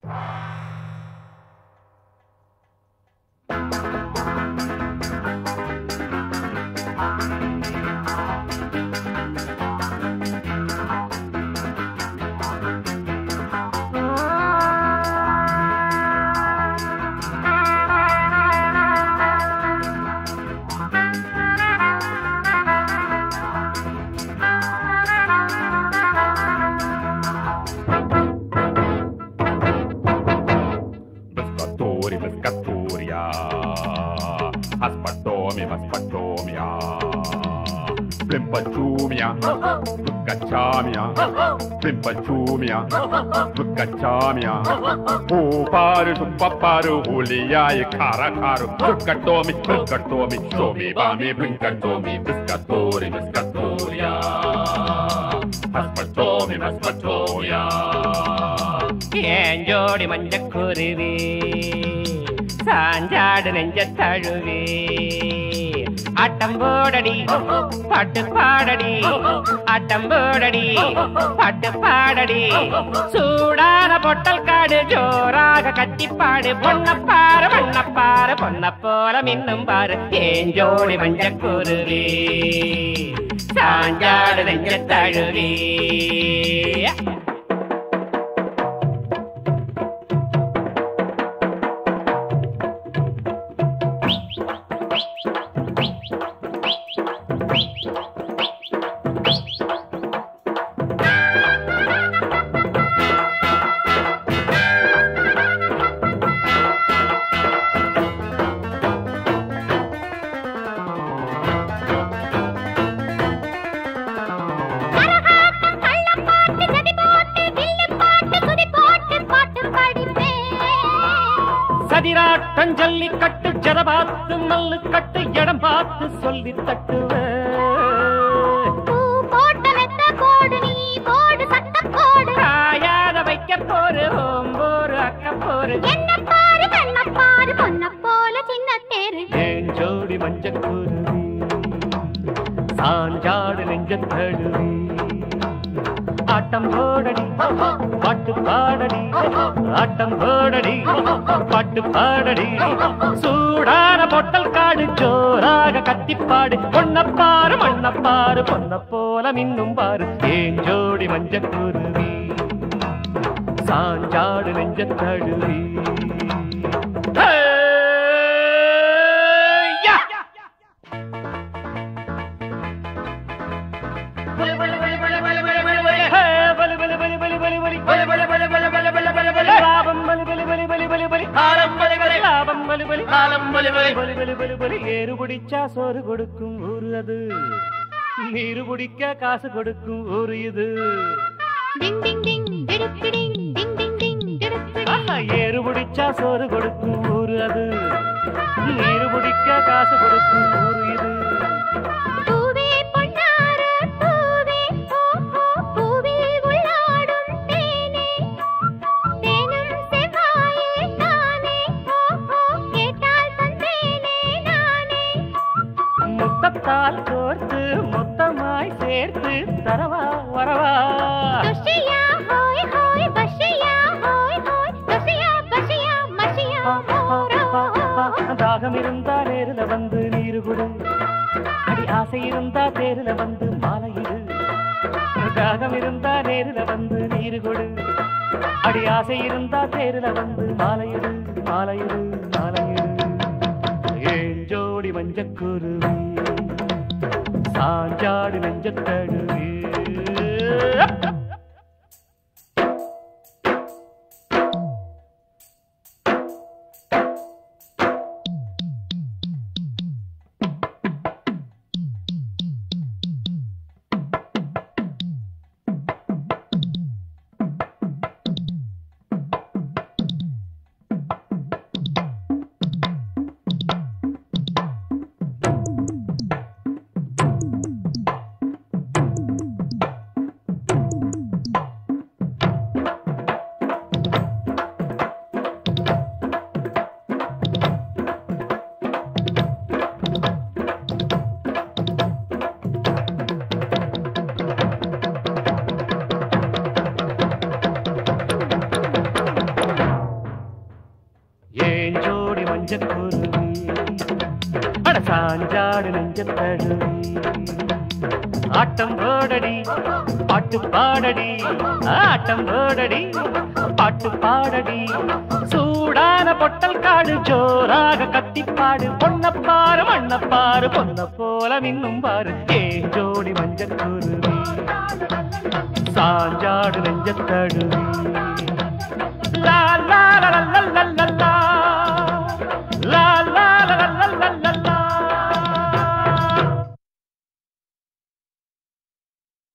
Pescatori, pescatoria. Aspatomi, maspatomia. Plimpachumia. Lucachamia. Plimpachumia. Lucachamia. Uparu, tupaparu, hulia, e cara, caro. Pescatomi, pescatomi, somi, bami, blinkatomi, pescatori, pescatoria. Aspatomi, maspatomia. ஏன் ஜோடி மஞ்சக்குருவி சாஞ்சாடு நெஞ்ச தழுவி ஆட்டம் போடடி பாட்டு பாடடி ஆட்டம் போடடி பாட்டு பாடடி சூடான பொட்டல் காடு ஜோராக கத்திப்பாடு பொன்னப்பாரு பொன்னப்பாரு பொன்ன போல மின்னும் பாரு ஏன் ஜோடி மஞ்சக்குருவி சாஞ்சாடு நெஞ்ச தழுவி கரகாட்டம், கள்ளப்பாட்டு, சதிபாட்டு, வில்லுப்பாட்டு, துதிப்பாட்டு, பாட்டு படிப்பேன். சதிராட்டம் ஜல்லிக்கட்டு ஜரபாத்து மல்லு கட்டு இடம் பார்த்து சொல்லி தட்டுவேன் பூ போட்ட மெத்த போடு நீ, போடு சட்டம் போடு. காயாத வைக்க போரு ஓம்போரு அக்க போரு என்ன பாரு, கண்ண பாரு, பொன்ன போல சின்ன தேரு. ஏன் ஜோடி மஞ்சக்குருவி சாஞ்சாடு நெஞ்ச தழுவி ஆட்டம் போடடி பாட்டு பாடடி ஆட்டம் போடடி பாட்டு பாடடி சூடான பொட்டல் காடு ஜோராக கத்திப்பாடு பொன்னப்பாரு மண்ணப்பாரு பொன்ன போல மின்னும் பாரு ஏன் ஜோடி மஞ்சக்குருவி சாஞ்சாடு நெஞ்ச தழுவி ஏறு பிடிச்சா சோறு கொடுக்கும் ஊரு அது நீரு பிடிக்க காசு கொடுக்கும் ஊரு இது டிங், டிங், டிங், டிடுக்கு டிங், டிங், டிங், டிங், டிடுக்கு டிங். ஆஹா, ஏறு பிடிச்சா சோறு கொடுக்கும் ஊரு அது நீரு பிடிக்க காசு கொடுக்கும் ஊரு இது பூவே பொன்னார பூவே, ஓ, ஓ, பூவில் உள்ளாடும் தேனே. தேனும் செவ்வாயே நானே, ஓ, ஓ, கேட்டால் தந்தேனே நானே. முத்தத்தால் கோர்த்து மொத்தமாய் சேர்த்து தரவா வரவா துஷியா, ஹோய், ஹோய், பஷியா, ஹோய், ஹோய், துஷியா, பஷியா, மஷியா, மோரோ. தாகம் இருந்தா நேருல வந்து நீரு கொடு அடி ஆசை இருந்தா தேருல வந்து மாலையிடு தாகம் இருந்தா நேருல வந்து நீரு கொடு அடி ஆசை இருந்தா தேருல வந்து மாலையிடு மாலையிடு மாலையிடு ஏன் ஜோடி மஞ்சக்குருவி சாஞ்சாடு நெஞ்சத்தழுவி மஞ்சக்குருவி அட சாஞ்சாடு நெஞ்சத்தழுவி ஆட்டம் போடடி பாட்டு பாடடி ஆட்டம் போடடி பாட்டு பாடடி சூடான பொட்டல் காடு ஜோராக கத்திப்பாடு பொன்னப்பாரு மண்ணப்பாரு பொன்ன போல மின்னும் பாரு ஏ ஜோடி மஞ்சக்குருவி சாஞ்சாடு நெஞ்சத்தழுவி